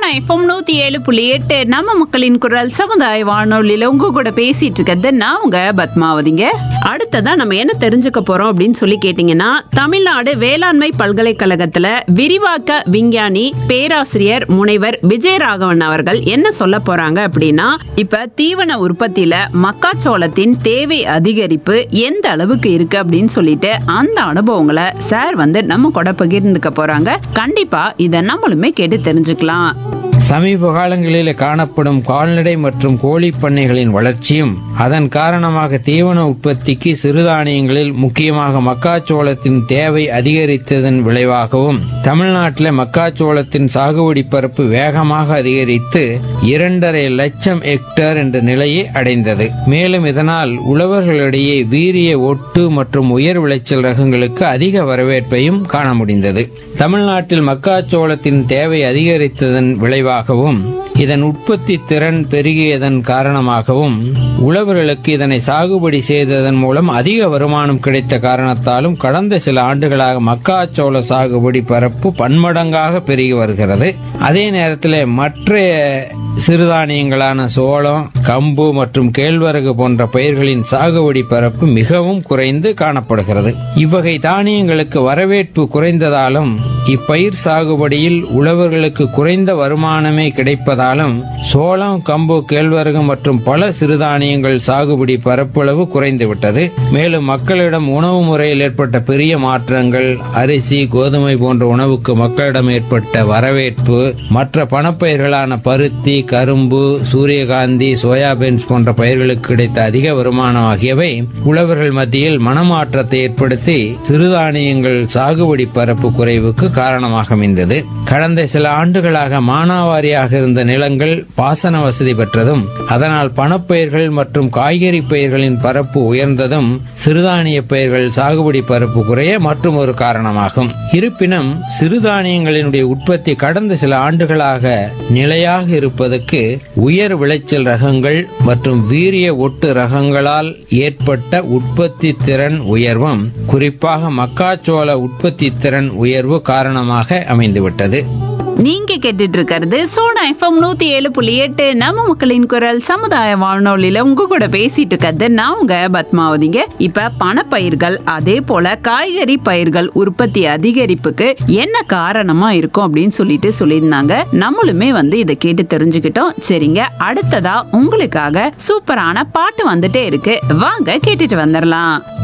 Sona FM நூத்தி ஏழு புள்ளி எட்டு நம்ம மக்களின் குரல் சமுதாய வானொலியில உங்க கூட பேசிட்டு இருக்கிறது நான் உங்க பத்மாவதிங்க அடுத்ததா நம்ம என்ன தெரிஞ்சுக்க போறோம் அப்படின்னு சொல்லி கேட்டீங்கன்னா தமிழ்நாடு வேளாண்மை பல்கலைக்கழகத்துல விரிவாக்க விஞ்ஞானி பேராசிரியர் முனைவர் விஜயராகவன் அவர்கள் என்ன சொல்ல போறாங்க அப்படின்னா இப்ப தீவன உற்பத்தியில மக்காச்சோளத்தின் தேவை அதிகரிப்பு எந்த அளவுக்கு இருக்கு அப்படின்னு சொல்லிட்டு அந்த அனுபவங்களை சார் வந்து நம்ம கூட பகிர்ந்துக்க போறாங்க கண்டிப்பா இதை நம்மளுமே கேட்டு தெரிஞ்சுக்கலாம் சமீப காலங்களில் காணப்படும் கால்நடை மற்றும் கோழி பண்ணைகளின் வளர்ச்சியும் அதன் காரணமாக தீவன உற்பத்திக்கு சிறுதானியங்களில் முக்கியமாக மக்காச்சோளத்தின் தேவை அதிகரித்ததன் விளைவாகவும் தமிழ்நாட்டில் மக்காச்சோளத்தின் சாகுபடி பரப்பு வேகமாக அதிகரித்து இரண்டரை லட்சம் ஹெக்டேர் என்ற நிலையை அடைந்தது மேலும் இதனால் உழவர்களிடையே வீரிய ஒட்டு மற்றும் உயர் விளைச்சல் ரகங்களுக்கு அதிக வரவேற்பையும் காண முடிந்தது தமிழ்நாட்டில் மக்காச்சோளத்தின் தேவை அதிகரித்ததன் விளைவாகவும் இதன் உற்பத்தி திறன் பெருகியதன் காரணமாகவும் உழவர்களுக்கு இதனை சாகுபடி செய்ததன் மூலம் அதிக வருமானம் கிடைத்த காரணத்தாலும் கடந்த சில ஆண்டுகளாக மக்காச்சோள சாகுபடி பரப்பு பன்மடங்காக பெருகி வருகிறது அதே நேரத்தில் மற்ற சிறுதானியங்களான சோளம் கம்பு மற்றும் கேழ்வரகு போன்ற பயிர்களின் சாகுபடி பரப்பு மிகவும் குறைந்து காணப்படுகிறது இவ்வகை தானியங்களுக்கு வரவேற்பு குறைந்ததாலும் இப்பயிர் சாகுபடியில் உழவர்களுக்கு குறைந்த வருமானமே கிடைப்பதாலும் சோளம் கம்பு கேழ்வரகு மற்றும் பல சிறுதானியங்கள் சாகுபடி பரப்பளவு குறைந்துவிட்டது மேலும் மக்களிடம் உணவு முறையில் ஏற்பட்ட பெரிய மாற்றங்கள் அரிசி கோதுமை போன்ற உணவுக்கு மக்களிடம் ஏற்பட்ட வரவேற்பு மற்ற பணப்பயிர்களான பருத்தி கரும்பு சூரியகாந்தி சோயாபீன்ஸ் போன்ற பயிர்களுக்கு கிடைத்த அதிக வருமானம் ஆகியவை உழவர்கள் மத்தியில் மனமாற்றத்தை ஏற்படுத்தி சிறுதானியங்கள் சாகுபடி பரப்பு குறைவுக்கு காரணமாக அமைந்தது கடந்த சில ஆண்டுகளாக மானாவாரியாக இருந்த நிலங்கள் பாசன வசதி பெற்றதும் அதனால் பணப்பயிர்கள் மற்றும் காய்கறி பயிர்களின் பரப்பு உயர்ந்ததும் சிறுதானிய பயிர்கள் சாகுபடி பரப்பு குறைய மற்றும் ஒரு காரணமாகும் இருப்பினும் சிறுதானியங்களினுடைய உற்பத்தி கடந்த சில ஆண்டுகளாக நிலையாக இருப்பதற்கு உயர் விளைச்சல் ரகங்கள் மற்றும் வீரிய ஒட்டு ரகங்களால் ஏற்பட்ட உற்பத்தி திறன் உயர்வும் குறிப்பாக மக்காச்சோள உற்பத்தி திறன் உயர்வு காரணமாக அமைந்துவிட்டது நீங்க கேட்டுட்டு இருக்கிறது சோனா எஃப்எம் நூத்தி ஏழு புள்ளி எட்டு நம்ம மக்களின் குரல் சமுதாய வானொலியில உங்க கூட பேசிட்டு இருக்கிறது நான் உங்க பத்மாவதிங்க இப்ப பணப்பயிர்கள் அதே போல காய்கறி பயிர்கள் உற்பத்தி அதிகரிப்புக்கு என்ன காரணமா இருக்கும் அப்படின்னு சொல்லிட்டு சொல்லியிருந்தாங்க நம்மளுமே வந்து இதை கேட்டு தெரிஞ்சுக்கிட்டோம் சரிங்க அடுத்ததா உங்களுக்காக சூப்பரான பாட்டு வந்துட்டே இருக்கு வாங்க கேட்டுட்டு வந்துடலாம்